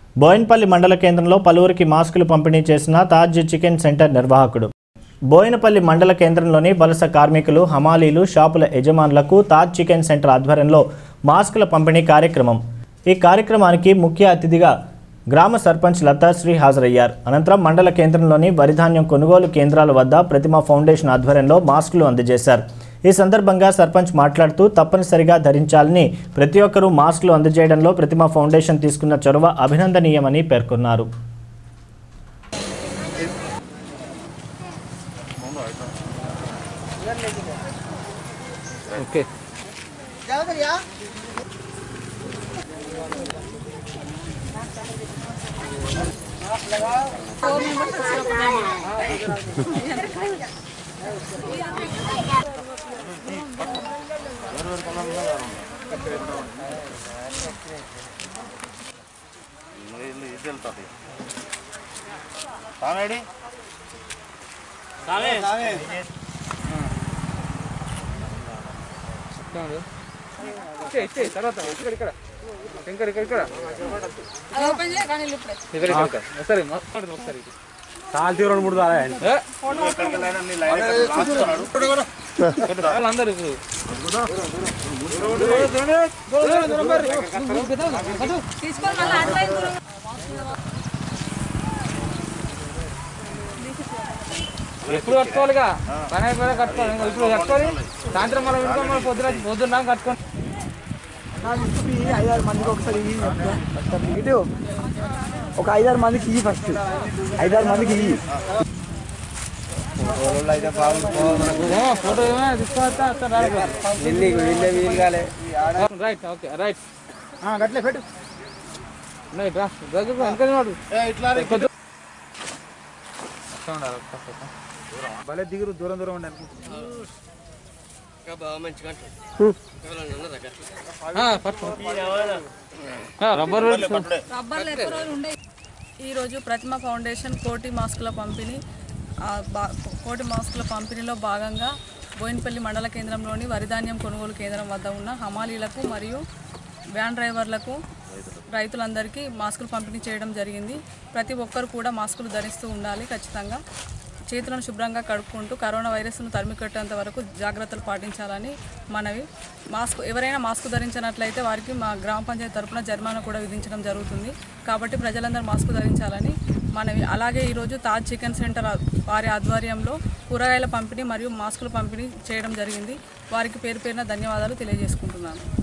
బోయిన్పల్లి మండల కేంద్రంలో పలువురికి మాస్కులు పంపిణీ చేసిన తాజ్ చికెన్ సెంటర్ నిర్వాహకుడు బోయినపల్లి మండల కేంద్రంలోని వలస కార్మికులు హమాలీలు షాపుల యజమానులకు తాజ్ చికెన్ సెంటర్ ఆధ్వర్యంలో మాస్కుల పంపిణీ కార్యక్రమం ఈ కార్యక్రమానికి ముఖ్య అతిథిగా గ్రామ సర్పంచ్ లతాశ్రీ హాజరయ్యారు అనంతరం మండల కేంద్రంలోని వరిధాన్యం కొనుగోలు కేంద్రాల వద్ద ప్రతిమ ఫౌండేషన్ ఆధ్వర్యంలో మాస్కులు అందజేశారు ఈ సందర్భంగా సర్పంచ్ మాట్లాడుతూ తప్పనిసరిగా ధరించాలని ప్రతి ఒక్కరూ మాస్కులు అందజేయడంలో ప్రతిమ ఫౌండేషన్ తీసుకున్న చొరవ అభినందనీయమని పేర్కొన్నారు ఓకే తర్వాత ఇక్కడ ఇక్కడ ఇక్కడ ఇక్కడ ఇక్కడ ఇక్కడ ఇక్కడ సరే మాట్లాడదు ఒకసారి కాల్తీ రెండు మూడు దారా ఏ? వాళ్ళందరూ ఇప్పుడు ఎప్పుడు కట్టుకోవాలిగా పని అయిపోయా కట్టుకోవాలి ఇంకా ఇప్పుడు కట్టుకోవాలి సాయంత్రం మనం ఇంకో మనం పొద్దున పొద్దున్న కట్టుకోండి ఐదారు మందికి ఒకసారి ఇయ్యి చెప్తా. ఇటు ఒక ఐదారు మందికి ఇయ్యి ఫస్ట్ ఐదారు మందికి ఇయ్యి ఏమో ఫోటో ఏమైనా తీసుకోవచ్చా రైట్ ఓకే రైట్ గట్లే పెట్టు రైట్ రా దగ్గర వెనకనే వాడు కొద్ది- వస్తా ఉండాలి, వస్తా, వస్తా. భలే దిగురు దూరం దూరం ఉండాలి ఆ, పట్టు. ఆ, రబ్బర్ పెట్టి రబ్బర్లు ఎక్కువ రోజులు ఉండే ఈరోజు ప్రతిమ ఫౌండేషన్ కోటి మాస్కుల పంపిణీ ఆ, బా- కోటి మాస్కుల పంపిణీలో భాగంగా బోయినపల్లి మండల కేంద్రంలోని వరిధాన్యం కొనుగోలు కేంద్రం వద్ద ఉన్న హమాలీలకు మరియు వ్యాన్ డ్రైవర్లకు రైతులందరికీ మాస్కులు పంపిణీ చేయడం జరిగింది ప్రతి ఒక్కరు కూడా మాస్కులు ధరిస్తూ ఉండాలి ఖచ్చితంగా చేతులను శుభ్రంగా కడుక్కుంటూ కరోనా వైరస్ను తరిమికొట్టేంత వరకు జాగ్రత్తలు పాటించాలని మనవి మాస్క్ ఎవరైనా మాస్క్ ధరించినట్లయితే వారికి మా గ్రామ పంచాయతీ తరపున జరిమానా కూడా విధించడం జరుగుతుంది కాబట్టి ప్రజలందరూ మాస్క్ ధరించాలని మనవి అలాగే ఈరోజు తాజ్ చికెన్ సెంటర్ ఆ- వారి ఆధ్వర్యంలో కూరగాయల పంపిణీ మరియు మాస్కుల పంపిణీ చేయడం జరిగింది వారికి పేరు పేరున ధన్యవాదాలు తెలియజేసుకుంటున్నాను